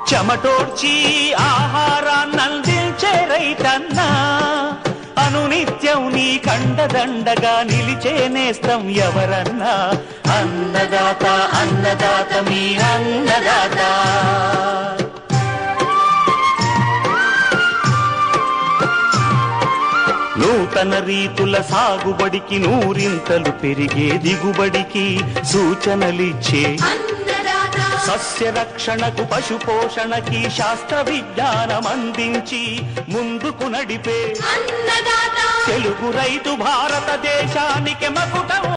చెమటోడ్చి ఆహారాన్నందించే రైతన్నా అనునిత్యం నీ కండదండగా నిలిచే నేస్తం ఎవరన్నా అన్నదాత అన్నదాత మీ అన్నదాత నూతన రీతుల సాగుబడికి నూరింతలు పెరిగే దిగుబడికి సూచనలిచ్చే అన్నదాత సస్య రక్షణకు పశు పోషణకి శాస్త్ర విజ్ఞానం అందించి ముందుకు నడిపే అన్నదాత తెలుగు రైతు భారతదేశానికి మకుటం